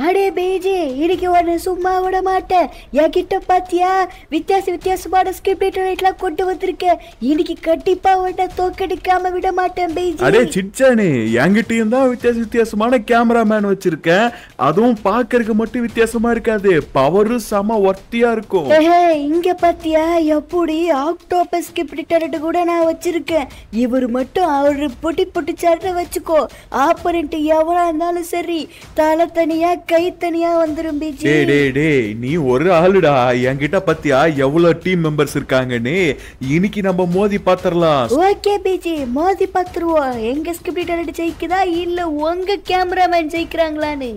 அடே பேஜி இன்னைக்கு உன்னை சும்மா விட மாட்டேன் என்கிட்ட பாத்தியா வித்தியாச வித்தியாசமான ஸ்கிரிப்ட் எல்லாம் கொண்டு வந்திருக்கேன் இன்னைக்கு கண்டிப்பா உன்னை தோக்கடிக்காம விட மாட்டேன் பேஜி அடே சிச்சானே என்கிட்டயும் தான் வித்தியாச வித்தியாசமான கேமராமேன் வச்சிருக்கேன் அதுவும் பாக்குறதுக்கு மட்டும் வித்தியாசமா இருக்காது பவரும் செம ஒர்த்தியா இருக்கும் ஏஹே, இங்க பாத்தியா எப்படி ஆக்டோபஸ் ஸ்கிரிப்ட் கூட நான் வச்சிருக்கேன் இவர் மட்டும் அவரு பொட்டி பொட்டிச்சாருன்னு வச்சுக்கோ ஆப்பரண்ட் எவனா இருந்தாலும் சரி தலை தனியா கை தனியா வந்துரும் பேஜி டேய் டேய் டேய் நீ ஒரு ஆளுடா என்கிட்ட பத்தியா எவ்வளவு டீம் மெம்பர்ஸ் இருக்காங்கன்னு இன்னைக்கு நம்ம மோதி பாத்திரலாம் ஓகே பிஜி மோதி பார்த்துருவோம் எங்க ஸ்கிரிப்ட் ஜெயிக்குதா இல்ல உங்க கேமராமேன் ஜெயிக்கிறாங்களான்னு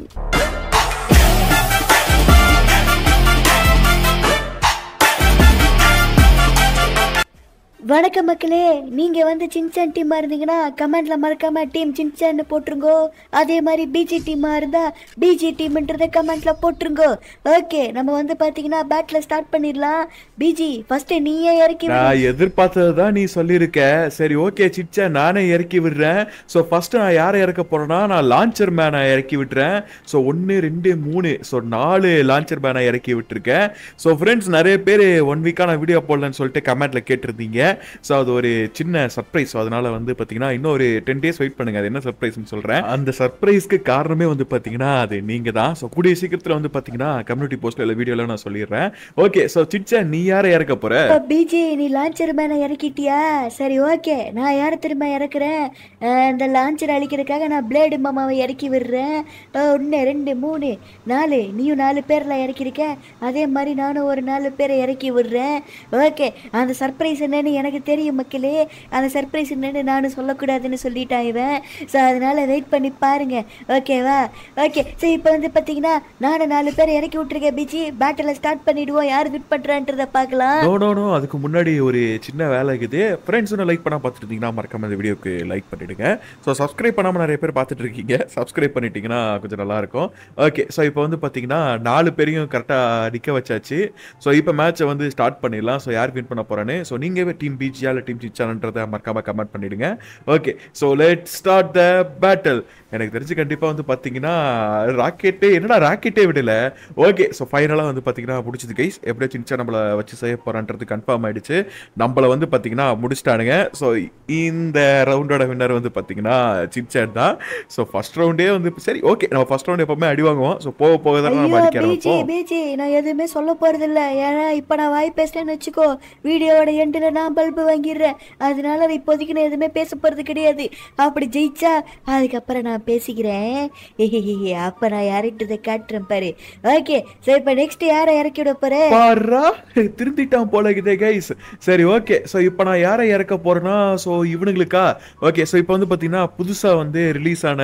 வணக்கம் மக்களே நீங்க வந்து சின்சான் டீமா இருந்தீங்கன்னா கமெண்ட்ல மறக்காம டீம் சின்சான்னு போட்டுருங்கோ அதே மாதிரி பிஜி டீமா இருந்தா பிஜி டீம்ன்றத கமெண்ட்ல போட்டுருங்கோ ஓகே நம்ம வந்து பாத்தீங்கன்னா பேட்ல ஸ்டார்ட் பண்ணிடலாம் பிஜி ஃபர்ஸ்ட் நீயே இறக்கி விடு. நான் எதிர்பார்த்ததுதான் நீ சொல்லியிருக்க சரி ஓகே சிச்சா நானே இறக்கி விடுறேன் ஸோ ஃபர்ஸ்ட் நான் யாரை இறக்க போறேன்னா நான் லான்ச்சர் மேனை இறக்கி விட்டுறேன் ஸோ ஒன்று ரெண்டு மூணு ஸோ நாலு லான்ச்சர் மேனை இறக்கி விட்டுருக்கேன் ஸோ ஃப்ரெண்ட்ஸ் நிறைய பேர் ஒன் வீக்காக நான் வீடியோ போடலன்னு சொல்லிட்டு கமெண்ட்ல கேட்டிருந்தீங்க ஸோ அது ஒரு சின்ன சர்ப்ரைஸ் ஸோ அதனால வந்து பார்த்தீங்கன்னா இன்னும் ஒரு டென் டேஸ் வெயிட் பண்ணுங்க அது என்ன சர்ப்ரைஸ்னு சொல்றேன் அந்த சர்ப்ரைஸ்க்கு காரணமே வந்து பார்த்தீங்கன்னா அது நீங்க தான் ஸோ கூடிய சீக்கிரத்தில் வந்து பார்த்தீங்கன்னா கம்யூனிட்டி போஸ்ட்ல இல்லை வீடியோல நான் சொல்லிடுறேன் ஓகே ஸோ சிச்சா நீ யாரை இறக்க போற அப்ப பிஜி நீ லான்ச்சர் மேன இறக்கிட்டியா சரி ஓகே நான் யாரை திரும்ப இறக்குறேன் அஹ் இந்த லான்ச்சர் அழிக்கிறதுக்காக நான் பிளேடு மாமாவை இறக்கி விடுறேன் ஒன்று ரெண்டு மூணு நாலு நீயும் நாலு பேர்ல இறக்கிருக்க அதே மாதிரி நானும் ஒரு நாலு பேரை இறக்கி விடுறேன் ஓகே அந்த சர்ப்ரைஸ் என்னன்னு எனக்கு தெரியும் மக்களே அந்த சர்ப்ரைஸ் என்னன்னு நானும் சொல்லக்கூடாதுன்னு சொல்லிட்டான் இவன் ஸோ அதனால வெயிட் பண்ணி பாருங்க ஓகேவா ஓகே சரி இப்போ வந்து பார்த்தீங்கன்னா நானும் நாலு பேரை இறக்கி விட்டுருக்கேன் பிஜி பேட்டில் ஸ்டார்ட் பண்ணிடுவோம் யார் விட் பண்ணுறான்றதை பார்க்கலாம் நோ நோ நோ அதுக்கு முன்னாடி ஒரு சின்ன வேலை இருக்குது ஃப்ரெண்ட்ஸ் ஒன்று லைக் பண்ணா பார்த்துட்டு இருந்தீங்கன்னா மறக்காம இந்த வீடியோக்கு லைக் பண்ணிடுங்க ஸோ சப்ஸ்கிரைப் பண்ணாமல் நிறைய பேர் பார்த்துட்டு இருக்கீங்க சப்ஸ்கிரைப் பண்ணிட்டீங்கன்னா கொஞ்சம் நல்லா இருக்கும் ஓகே ஸோ இப்போ வந்து பார்த்தீங்கன்னா நாலு பேரையும் கரெக்டாக நிற்க வச்சாச்சு ஸோ இப்போ மேட்சை வந்து ஸ்டார்ட் பண்ணிடலாம் ஸோ யார் வின் பண்ண போறான்னு ஸோ நீங்கள் டீம் பிஜியா இல்லை டீம் சிச்சான்றதை மறக்காம கமெண்ட் பண்ணிடுங்க okay so let start the பேட்டில் எனக்கு தெரிஞ்சு கண்டிப்பாக வந்து பார்த்தீங்கன்னா ராக்கெட்டே என்னடா ராக்கெட்டே விடல ஓகே ஸோ ஃபைனலாக வந்து பார்த்தீங்கன்னா முடிச்சது கைஸ் எப்படியோ சின்ச்சா நம்மளை வச்சு செய்ய போறான்றது கன்ஃபார்ம் ஆயிடுச்சு நம்மளை வந்து பார்த்தீங்கன்னா முடிச்சிட்டானுங்க ஸோ இந்த ரவுண்டோட வின்னர் வந்து பார்த்தீங்கன்னா சின்சாட் தான் ஸோ ஃபர்ஸ்ட் ரவுண்டே வந்து சரி ஓகே நம்ம ஃபர்ஸ்ட் ரவுண்ட் எப்பவுமே அடி வாங்குவோம் ஸோ போக போக தான் நம்ம ஐயோ அடிக்க பிஜி ஆரம்பிப்போம் பிஜி நான் எதுவுமே சொல்ல போறது இல்ல ஏன்னா இப்ப நான் வாய் பேசுறேன்னு வச்சுக்கோ வீடியோவோட எண்டில் நான் பல்பு வாங்கிடுறேன் அதனால இப்போதைக்கு நான் எதுவுமே பேச போறது கிடையாது அப்படி ஜெயிச்சா அதுக்கப்புறம் நான் பேசிக்கிறேன் ஹிஹிஹி, அப்ப நான் யார்கிட்ட காட்டுறேன் பாரு ஓகே சரி இப்ப நெக்ஸ்ட் யாரை இறக்கி விட போறேன் பாரா திருந்திட்டான் போல இதே கைஸ் சரி ஓகே ஸோ இப்போ நான் யாரை இறக்க போறேன்னா ஸோ இவனுங்களுக்கா ஓகே ஸோ இப்போ வந்து பார்த்தீங்கன்னா புதுசாக வந்து ரிலீஸ் ஆன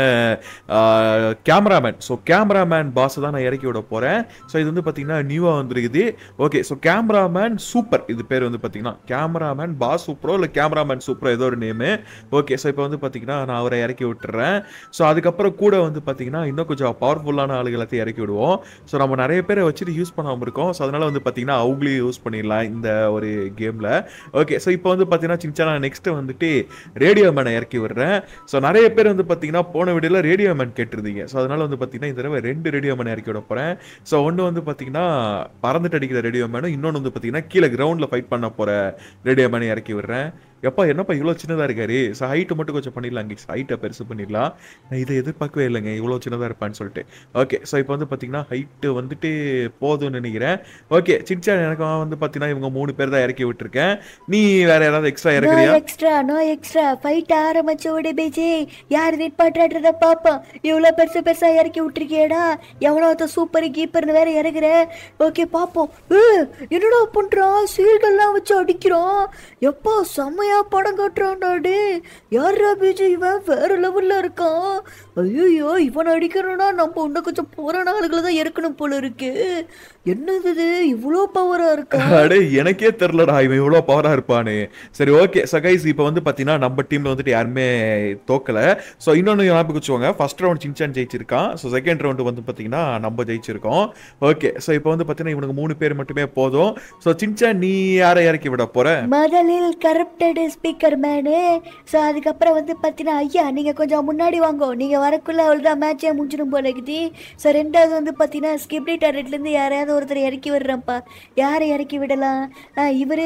கேமராமேன் ஸோ கேமராமேன் பாஸ் தான் நான் இறக்கி விட போறேன் ஸோ இது வந்து பார்த்தீங்கன்னா நியூவாக வந்திருக்குது ஓகே ஸோ கேமராமேன் சூப்பர் இது பேர் வந்து பார்த்தீங்கன்னா கேமராமேன் பாஸ் சூப்பரோ இல்லை கேமராமேன் சூப்பரோ ஏதோ ஒரு நேமு ஓகே ஸோ இப்போ வந்து பார்த்தீங்கன்னா நான் அவரை இறக்கி விட்டுறேன் ஸோ அதுக்கப்புறம் கூட வந்து பார்த்தீங்கன்னா இன்னும் கொஞ்சம் பவர்ஃபுல்லான ஆளுகள் எல்லாத்தையும் இறக்கி விடுவோம் ஸோ நம்ம நிறைய பேரை வச்சுட்டு யூஸ் பண்ணாமல் இருக்கோம் ஸோ அதனால வந்து பார்த்தீங்கன்னா அவங்களையும் யூஸ் பண்ணிடலாம் இந்த ஒரு கேமில் ஓகே ஸோ இப்போ வந்து பார்த்தீங்கன்னா சின்ன நான் நெக்ஸ்ட் வந்துட்டு ரேடியோ மேனை இறக்கி விடுறேன் ஸோ நிறைய பேர் வந்து பார்த்தீங்கன்னா போன வீடியோவில் ரேடியோ மேன் கேட்டிருந்தீங்க ஸோ அதனால வந்து பார்த்தீங்கன்னா இந்த தடவை ரெண்டு ரேடியோ மேனை இறக்கி விட போகிறேன் ஸோ ஒன்று வந்து பார்த்தீங்கன்னா பறந்துட்டு அடிக்கிற ரேடியோ மேனும் இன்னொன்று வந்து பார்த்தீங்கன்னா கீழே கிரவுண்டில் ஃபைட் பண்ண போகிற ரேடியோ மேனை இறக்கி விடுறேன் எப்பா என்னப்பா இவ்வளோ சின்னதாக இருக்காரு ஸோ ஹைட்டு மட்டும் கொஞ்சம் பண்ணிடலாம் இங்கே ஹைட்டை பெருசு பண்ணிடலாம் நான் இதை எதிர்பார்க்கவே இல்லைங்க இவ்வளோ சின்னதாக இருப்பான்னு சொல்லிட்டு ஓகே ஸோ இப்போ வந்து பார்த்தீங்கன்னா ஹைட்டு வந்துட்டு போதும்னு நினைக்கிறேன் ஓகே சின்சா எனக்கு வந்து பார்த்தீங்கன்னா இவங்க மூணு பேர் தான் இறக்கி விட்டுருக்கேன் நீ வேற யாராவது எக்ஸ்ட்ரா நோ இறக்குறியா எக்ஸ்ட்ரா நோ எக்ஸ்ட்ரா ஃபைட் ஆரம்பிச்ச உடனே பேஜி யார் வெயிட் பண்றான்றத பாப்போம் இவ்வளோ பெருசு பெருசா இறக்கி விட்டுருக்கியேடா எவனோ ஒருத்தன் சூப்பர் கீப்பர்னு வேற இறக்குற ஓகே பாப்போம் ஏய், என்னடா பண்றான் சீல்கள்லாம் வச்சு அடிக்கிறான் எப்பா செம்மையா படம் காட்டுறான்டாடு யாரா பேஜி இவன் வேற லெவல்ல இருக்கான் ஐயோ இவன் அடிக்கணும்னா நம்ம இன்னும் கொஞ்சம் போரான ஆளுகளை தான் இறக்கணும் போல இருக்கு என்னது இது இவ்வளோ பவரா இருக்கா அடே எனக்கே தெரிலடா இவன் இவ்வளோ பவராக இருப்பான்னு சரி ஓகே சகைஸ் இப்போ வந்து பார்த்தீங்கன்னா நம்ம டீமில் வந்துட்டு யாருமே தோக்கலை ஸோ இன்னொன்று ஞாபகம் வச்சுக்கோங்க ஃபர்ஸ்ட் ரவுண்ட் சின்சான் ஜெயிச்சிருக்கான் ஸோ செகண்ட் ரவுண்டு வந்து பார்த்தீங்கன்னா நம்ம ஜெயிச்சிருக்கோம் ஓகே ஸோ இப்போ வந்து பார்த்தீங்கன்னா இவனுக்கு மூணு பேர் மட்டுமே போதும் ஸோ சின்சான் நீ யாரை இறக்கி விட போற முதலில் கரப்டட் ஸ்பீக்கர் மேனு ஸோ அதுக்கப்புறம் வந்து பார்த்தீங்கன்னா ஐயா நீங்கள் கொஞ்சம் முன்னாடி வாங்கோ நீங்கள் வரக்குள்ள அவள் தான் மேட்சே முடிஞ்சிடும் போல இருக்குது ஸோ ரெண்டாவது வந்து பார்த்தீங்கன்னா ஸ்கிப்டி டேரட்லேருந்து யாரையாவது ஒருத்தர் இறக்கி விடுறேன்ப்பா யாரை இறக்கி விடலாம் ஆ இவர்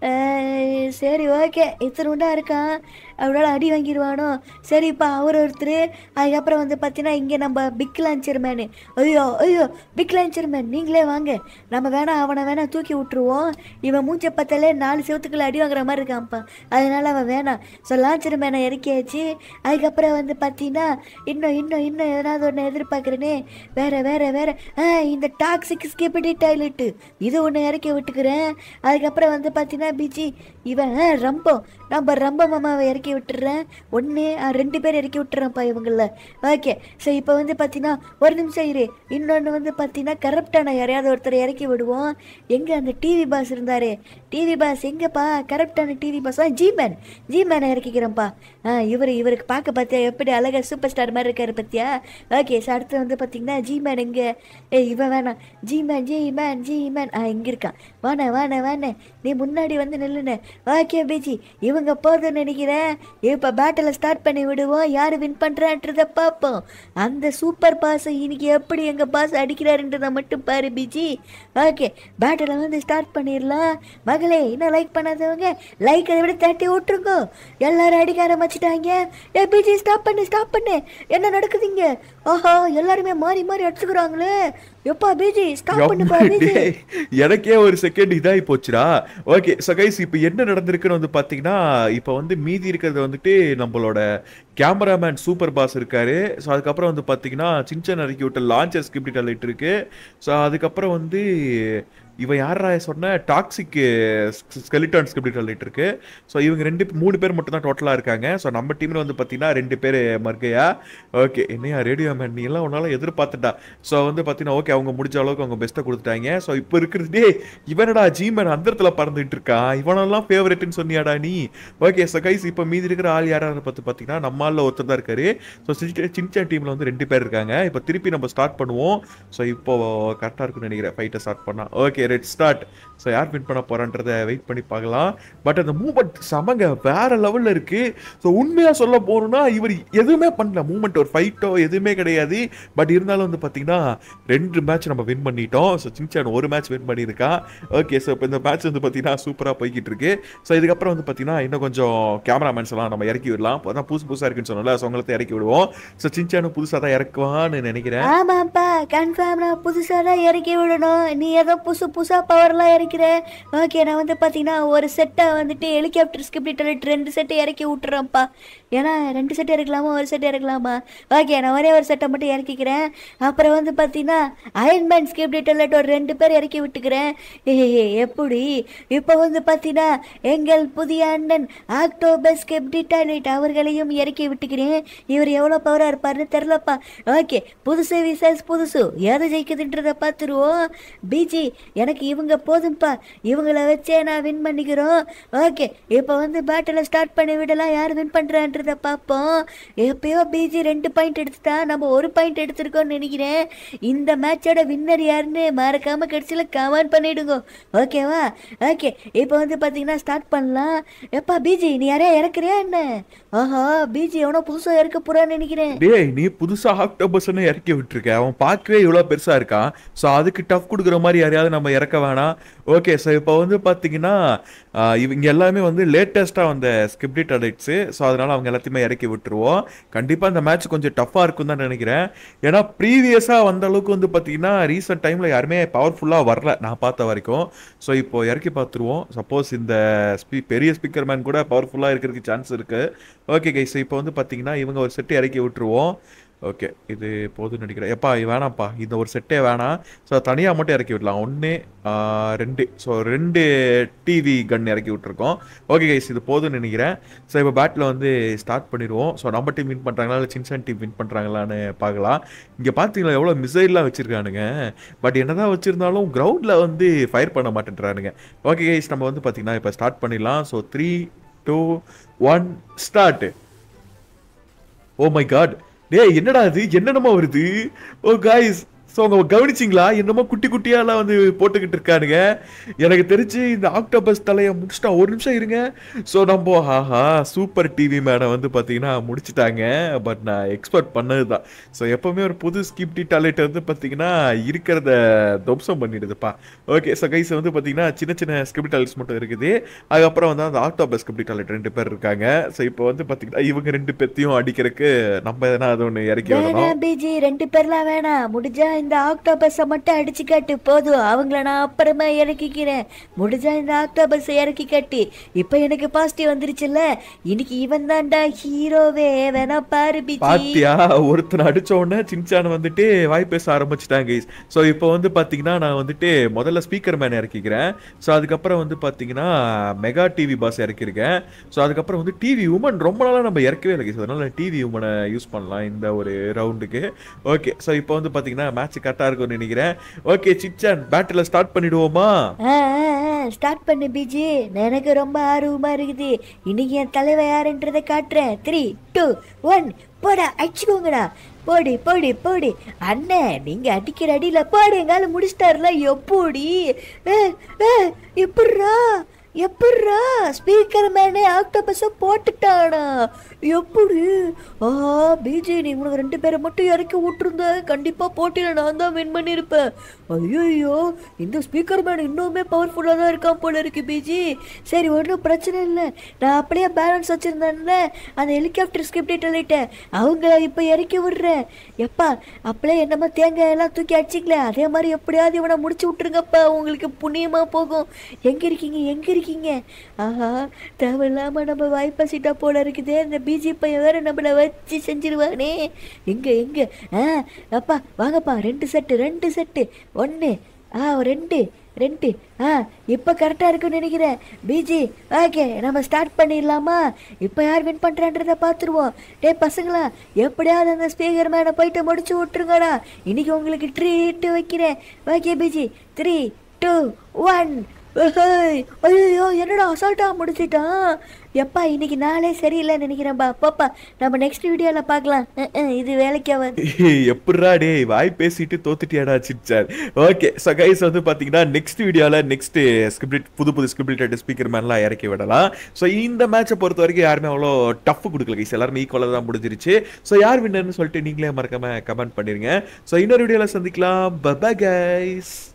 சரி ஓகே இத்தனை இருக்கான் அவளால் அடி வாங்கிடுவானோ சரிப்பா அவர் ஒருத்தர் அதுக்கப்புறம் வந்து பார்த்தீங்கன்னா இங்கே நம்ம பிக் லான்ச்சர் மேனு ஐயோ ஐயோ பிக் லான்ச்சர் மேன் நீங்களே வாங்க நம்ம வேணா அவனை வேணா தூக்கி விட்டுருவோம் இவன் மூச்சை பார்த்தாலே நாலு செவத்துக்குள்ள அடி வாங்குற மாதிரி இருக்கான்ப்பா அதனால அவன் வேணாம் ஸோ லான்ச்சர் மேனை இறக்கியாச்சு அதுக்கப்புறம் வந்து பார்த்தீங்கன்னா இன்னும் இன்னும் இன்னும் எதனாவது ஒன்று எதிர்பார்க்குறேனே வேற வேற வேற ஆ இந்த டாக்ஸிக் ஸ்கிபிடி டாய்லெட்டு இது ஒன்று இறக்கி விட்டுக்கிறேன் அதுக்கப்புறம் வந்து பார்த்தீங்கன்னா பிஜி இவன் ஆ, ரம்பம் நம்ம ரம்ப மாமாவை இறக்கி விட்டுறேன் ஒன்று ரெண்டு பேர் இறக்கி விட்டுறேன்ப்பா இவங்கள ஓகே ஸோ இப்போ வந்து பார்த்தீங்கன்னா ஒரு நிமிஷம் இரு இன்னொன்று வந்து பார்த்தீங்கன்னா கரப்டான யாரையாவது ஒருத்தரை இறக்கி விடுவோம் எங்கே அந்த டிவி பாஸ் இருந்தாரு டிவி பாஸ் எங்கப்பா கரப்டான டிவி பாஸ் ஆ ஜி மேன் ஜி மேனை இறக்கிக்கிறேன்ப்பா ஆ இவர் இவருக்கு பார்க்க பார்த்தியா எப்படி அழகா சூப்பர் ஸ்டார் மாதிரி இருக்காரு பார்த்தியா ஓகே ஸோ அடுத்து வந்து பார்த்தீங்கன்னா ஜி மேன் எங்கே ஏ இவன் வேணாம் G man G man G man ஆ இங்கே இருக்கான் வாண்ணே வாண்ணே வாண்ணே நீ முன்னாடி வந்து நில்லுண்ணே ஓகே பிஜி இவங்க போதும்னு நினைக்கிறேன் இப்போ பேட்டில் ஸ்டார்ட் பண்ணி விடுவோம் யார் வின் பண்ணுறான்றதை பார்ப்போம் அந்த சூப்பர் பாஸை இன்னைக்கு எப்படி எங்கள் பாஸ் அடிக்கிறாருன்றதை மட்டும் பாரு பிஜி ஓகே பேட்டில் வந்து ஸ்டார்ட் பண்ணிடலாம் மகளே இன்னும் லைக் பண்ணாதவங்க லைக் அதை விட தட்டி விட்டுருங்க எல்லாரும் அடிக்க ஆரம்பிச்சிட்டாங்க ஏ பிஜி ஸ்டாப் பண்ணு ஸ்டாப் பண்ணு என்ன நடக்குதுங்க ஆஹா எல்லாருமே மாறி மாறி அடிச்சுக்கிறாங்களே எப்பா பிஜி ஸ்டாப் பண்ணுப்பா பிஜி டேய், எனக்கே ஒரு செகண்ட் இதாகி போச்சுடா ஓகே ஸோ கைஸ் இப்போ என்ன நடந்திருக்குன்னு வந்து பார்த்தீங்கன்னா இப்போ வந்து மீதி இருக்கிறது வந்துட்டு நம்மளோட கேமராமேன் சூப்பர் பாஸ் இருக்காரு ஸோ அதுக்கப்புறம் வந்து பார்த்தீங்கன்னா சின்சன் இறக்கி விட்ட லான்ச்சர் ஸ்கிப்டி லைட் இருக்கு ஸோ அதுக்கப்புறம் வந்து இவன் யாரா சொன்ன டாக்ஸிக் ஸ்கெலிட்டான் ஸ்கிப்டி லைட் இருக்கு ஸோ இவங்க ரெண்டு மூணு பேர் மட்டும் தான் டோட்டலாக இருக்காங்க ஸோ நம்ம டீமில் வந்து பார்த்தீங்கன்னா ரெண்டு பேர் மர்கையா ஓகே என்னையா ரேடியோ மேன் நீ எல்லாம் உன்னால எதிர்பார்த்துட்டா ஸோ வந்து பார்த்தீங்கன்னா ஓகே அவங்க முடிஞ்ச அளவுக்கு அவங்க பெஸ்ட்டை கொடுத்துட்டாங்க ஸோ இப்போ இருக்கிறது டே இவனடா ஜீமன் அந்த இடத்துல பறந்துட்டு இருக்கான் இவனெல்லாம் ஃபேவரட்னு சொன்னியாடா நீ ஓகே ஸோ கைஸ் இப்போ மீதி இருக்கிற ஆள் யாராவது பார்த்து பார்த்தீங்கன்னா நம்ம ஆளில் ஒருத்தர் தான் இருக்காரு ஸோ சின்சா டீமில் வந்து ரெண்டு பேர் இருக்காங்க இப்போ திருப்பி நம்ம ஸ்டார்ட் பண்ணுவோம் ஸோ இப்போ கரெக்டாக இருக்கும்னு நினைக்கிறேன் ஃபைட்டை ஸ்டார்ட் பண்ணா ஓகே ரெட் ஸ்டார்ட் ஸோ யார் வின் பண்ண போறான்றத வெயிட் பண்ணி பார்க்கலாம் பட் அந்த மூமெண்ட் சமங்க வேற லெவலில் இருக்கு ஸோ உண்மையாக சொல்ல போகணும்னா இவர் எதுவுமே பண்ணல மூமெண்ட் ஒரு ஃபைட்டோ எதுவுமே கிடையாது பட் இருந்தாலும் வந்து பார்த்தீங்கன்னா ரெண்டு மேட்ச் நம்ம வின் பண்ணிட்டோம் ஸோ சின்சான் ஒரு மேட்ச் வின் பண்ணியிருக்கான் ஓகே ஸோ இப்போ இந்த மேட்ச் வந்து பார்த்தீங்கன்னா சூப்பராக போய்கிட்டு இருக்கு ஸோ இதுக்கப்புறம் வந்து பார்த்தீங்கன்னா இன்னும் கொஞ்சம் கேமராமேன்ஸ் எல்லாம் நம்ம இறக்கி விடலாம் இப்போ தான் புதுசு புதுசாக இருக்குன்னு சொன்னல ஸோ உங்களை இறக்கி விடுவோம் ஸோ சின்சானும் புதுசாக தான் இறக்குவான்னு நினைக்கிறேன் ஆமாப்பா கன்ஃபார்ம் நான் புதுசாக தான் இறக்கி விடணும் நீ ஏதோ புதுசு புதுசாக பவர்லாம் இறக்கிற ஓகே நான் வந்து பார்த்தீங்கன்னா ஒரு செட்டை வந்துட்டு ஹெலிகாப்டர் ஸ்கிப்ட் ரெண்டு செட்டை இறக்கி விட்டுறேன்ப்பா ஏன்னா ரெண்டு செட் இறக்கலாமா ஒரு செட் இறக்கலாமா ஓகே நான் ஒரே ஒரு செட்டை மட்டும் இறக்கிக்கிறேன் அப்புறம் வந்து பார்த்தீங்கன்னா அயன்மேன் ஸ்கிப்ட் ஒரு ரெண்டு பேர் இறக்கி விட்டுக்கிறேன் ஏய், எப்படி இப்போ வந்து பார்த்தீங்கன்னா எங்கள் புதிய அண்ணன் ஆக்டோபஸ் ஸ்கிப்டிட்டாலிட் அவர்களையும் இறக்கி விட்டுக்கிறேன் இவர் எவ்வளோ பவராக இருப்பாருன்னு தெரிலப்பா ஓகே புதுசு விசேஷ் புதுசு எதை ஜெயிக்குதுன்றதை பார்த்துருவோம் பிஜி எனக்கு இவங்க போதும்ப்பா இவங்கள வச்சே நான் வின் பண்ணிக்கிறோம் ஓகே இப்போ வந்து பேட்டில் ஸ்டார்ட் பண்ணி விடலாம் யார் வின் பண்ணுறான்றதை பார்ப்போம் எப்பயோ பிஜி ரெண்டு பாயிண்ட் எடுத்துட்டா நம்ம ஒரு பாயிண்ட் எடுத்திருக்கோம்னு நினைக்கிறேன் இந்த மேட்சோட வின்னர் யாருன்னு மறக்காம கடைசியில் கமெண்ட் பண்ணிடுங்க ஓகேவா ஓகே இப்போ வந்து பார்த்தீங்கன்னா ஸ்டார்ட் பண்ணலாம் எப்பா பிஜி நீ யாரையா இறக்குறியா என்ன ஆஹா பிஜி எவனோ புதுசாக இறக்க போறான்னு நினைக்கிறேன் டேய் நீ புதுசா ஆக்டோபஸ்னு இறக்கி விட்டுருக்க அவன் பார்க்கவே இவ்வளோ பெருசா இருக்கான் ஸோ அதுக்கு டஃப் கொடுக்குற மாதிரி யாரையாவது நம்ம இறக்க வேணாம் ஓகே ஸோ இப்போ வந்து பார்த்தீங்கன்னா ஆஹ், இவங்க எல்லாமே வந்து லேட்டஸ்ட்டாக வந்த ஸ்கிப்டிட் அடிக்ட்ஸு ஸோ அதனால அவங்க எல்லாத்தையுமே இறக்கி விட்டுருவோம் கண்டிப்பாக இந்த மேட்ச் கொஞ்சம் டஃப்பாக இருக்கும் தான் நினைக்கிறேன் ஏன்னா ப்ரீவியஸாக வந்த அளவுக்கு வந்து பார்த்தீங்கன்னா ரீசெண்ட் டைமில் யாருமே பவர்ஃபுல்லாக வரல நான் பார்த்த வரைக்கும் ஸோ இப்போ இறக்கி பார்த்துருவோம் சப்போஸ் இந்த ஸ்பீ பெரிய ஸ்பீக்கர் மேன் கூட பவர்ஃபுல்லாக இருக்கிறதுக்கு சான்ஸ் இருக்குது ஓகே கைஸ் இப்போ வந்து பார்த்தீங்கன்னா இவங்க ஒரு செட்டு இறக்கி விட்டுருவோம் ஓகே இது போதும்னு நினைக்கிறேன் எப்பா இது வேணாம்ப்பா இந்த ஒரு செட்டே வேணாம் ஸோ தனியாக மட்டும் இறக்கி விடலாம் ஒன்று ரெண்டு ஸோ ரெண்டு டிவி கன் இறக்கி விட்டுருக்கோம் ஓகே கைஸ் இது போதும்னு நினைக்கிறேன் ஸோ இப்போ பேட்டில் வந்து ஸ்டார்ட் பண்ணிடுவோம் ஸோ நம்ம டீம் வின் பண்ணுறாங்களா இல்லை சின்சன் டீம் வின் பண்ணுறாங்களான்னு பார்க்கலாம் இங்கே பார்த்தீங்களா எவ்வளோ மிசைல்லாம் வச்சுருக்கானுங்க பட் என்னதான் வச்சுருந்தாலும் கிரவுண்டில் வந்து ஃபயர் பண்ண மாட்டேன்றானுங்க ஓகே கைஸ் நம்ம வந்து பார்த்தீங்கன்னா இப்போ ஸ்டார்ட் பண்ணிடலாம் so three two one start oh my god டேய் என்னடா இது என்னென்னமா வருது ஓ காய்ஸ் ஸோ அவங்க கவனிச்சிங்களா என்னமோ குட்டி குட்டியாலாம் வந்து போட்டுக்கிட்டு இருக்கானுங்க எனக்கு தெரிஞ்சு இந்த ஆக்டோபஸ் தலையை முடிச்சிட்டா ஒரு நிமிஷம் இருங்க ஸோ நம்ம ஆஹா சூப்பர் டிவி மேடம் வந்து பார்த்தீங்கன்னா முடிச்சிட்டாங்க பட் நான் எக்ஸ்பெக்ட் பண்ணது தான் ஸோ எப்போவுமே ஒரு புது ஸ்கிப்டி டாய்லெட் வந்து பார்த்தீங்கன்னா இருக்கிறத துவம்சம் பண்ணிடுதுப்பா ஓகே ஸோ கைஸ் வந்து பார்த்தீங்கன்னா சின்ன சின்ன ஸ்கிப்டி டாய்லெட்ஸ் மட்டும் இருக்குது அதுக்கப்புறம் வந்து அந்த ஆக்டோபஸ் ஸ்கிப்டி டாய்லெட் ரெண்டு பேர் இருக்காங்க ஸோ இப்போ வந்து பார்த்தீங்கன்னா இவங்க ரெண்டு பேர்த்தையும் அடிக்கிறதுக்கு நம்ம எதனா அது ஒன்று இறக்கி விடணும் வேணாம் பிஜி ரெண்டு பேர்லாம் வேணாம் முடிஞ்சா இந்த ஆக்டோபஸை மட்டும் அடிச்சு காட்டு போதும் அவங்கள நான் அப்புறமா இறக்கிக்கிறேன் முடிஞ்சா இந்த ஆக்டோபஸை இறக்கி காட்டு இப்போ எனக்கு பாசிட்டிவ் வந்துருச்சுல்ல இன்னைக்கு இவன் தான்டா ஹீரோவே வேணா பாரு பிஜி பாத்தியா ஒருத்தனை அடிச்ச உடனே சின்சான் வந்துட்டு வாய் பேச ஆரம்பிச்சிட்டாங்க ஸோ இப்போ வந்து பாத்தீங்கன்னா நான் வந்துட்டு முதல்ல ஸ்பீக்கர் மேன் இறக்கிக்கிறேன் ஸோ அதுக்கப்புறம் வந்து பாத்தீங்கன்னா மெகா டிவி பாஸ் இறக்கிருக்கேன் ஸோ அதுக்கப்புறம் வந்து டிவி உமன் ரொம்ப நாளாக நம்ம இறக்கவே இல்லை guys. அதனால டிவி உமனை யூஸ் பண்ணலாம் இந்த ஒரு ரவுண்டுக்கு ஓகே ஸோ இப்போ வந்து பாத்தீங்கன்னா மேட்ச் கரெக்டாக இருக்கும்னு நினைக்கிறேன் ஓகே சிச்சான் பேட்டில் ஸ்டார்ட் பண்ணிடுவோமா ஸ்டார்ட் பண்ணு பிஜி எனக்கு ரொம்ப ஆர்வமா இருக்குது இன்னைக்கு என் தலைவர் யாருன்றதை காட்டுறேன் த்ரீ டூ ஒன் போடா அடிச்சுக்கோங்கடா போடி போடி போடி அண்ணன் நீங்க அடிக்கிற அடியில போடு எங்கால முடிச்சிட்டாருல எப்படி ஏ, ஏ, எப்பட்றா எப்பட்றா ஸ்பீக்கர் மேனே ஆக்டோபஸை போட்டுட்டானா எப்படி ஆ பிஜி நீ உனக்கு ரெண்டு பேரை மட்டும் இறக்கி விட்டுருந்த கண்டிப்பாக போட்டியில் நான் தான் வின் பண்ணியிருப்பேன் ஐயோ இந்த ஸ்பீக்கர் மேன் இன்னுமே பவர்ஃபுல்லாக தான் இருக்கான் போல இருக்கு பிஜி சரி ஒன்றும் பிரச்சனை இல்லை நான் அப்படியே பேலன்ஸ் வச்சுருந்தேன்ல அந்த ஹெலிகாப்டர் ஸ்கிப்டே சொல்லிட்டேன் அவங்கள இப்போ இறக்கி விடுறேன் எப்பா அப்படியே என்னமோ தேங்காய் எல்லாம் தூக்கி அடிச்சிக்கல அதே மாதிரி எப்படியாவது இவனை முடிச்சு விட்டுருங்கப்பா உங்களுக்கு புண்ணியமாக போகும் எங்கே இருக்கீங்க எங்கே இருக்கீங்க ஆஹா தேவையில்லாமல் நம்ம வாய்ப்பசிட்டா போல இருக்குதே இந்த பிஜி பையன் வேற நம்மளை வச்சு செஞ்சிருவானே எங்க எங்க ஆ அப்பா வாங்கப்பா ரெண்டு செட்டு ரெண்டு செட்டு ஒன்று ஆ ரெண்டு ரெண்டு ஆ இப்போ கரெக்டாக இருக்குன்னு நினைக்கிறேன் பிஜி ஓகே நம்ம ஸ்டார்ட் பண்ணிடலாமா இப்போ யார் வின் பண்ணுறான்றதை பார்த்துருவோம் டேய் பசங்களா எப்படியாவது அந்த ஸ்பீக்கர் மேனை போயிட்டு முடிச்சு விட்டுருங்கடா இன்னைக்கு உங்களுக்கு ட்ரீட்டு வைக்கிறேன் okay PG three two one ஐயோ என்னடா அசால்ட்டா முடிச்சிட்டான் எப்பா இன்னைக்கு நாளே சரியில்லைன்னு நினைக்கிறேன்பா பாப்பா நம்ம நெக்ஸ்ட் வீடியோவில் பார்க்கலாம் அஹ், அஹ், இது வேலைக்காவது எப்படிரா டேய் வாய் பேசிட்டு தோத்துட்டியாடா சிச்சார் ஓகே ஸோ கைஸ் வந்து பார்த்தீங்கன்னா நெக்ஸ்ட் வீடியோவில் நெக்ஸ்ட் ஸ்கிரிப்ட் புது புது ஸ்கிரிப்ட் ஸ்பீக்கர் மேன்லாம் இறக்கி விடலாம் ஸோ இந்த மேட்சை பொறுத்த வரைக்கும் யாருமே அவ்வளோ டஃப் கொடுக்கல கைஸ் எல்லாருமே ஈக்குவலாக தான் முடிஞ்சிருச்சு ஸோ யார் வின்னர்னு சொல்லிட்டு நீங்களே மறக்காம கமெண்ட் பண்ணிருங்க ஸோ இன்னொரு வீடியோவில் சந்திக்கலாம் பபா கைஸ்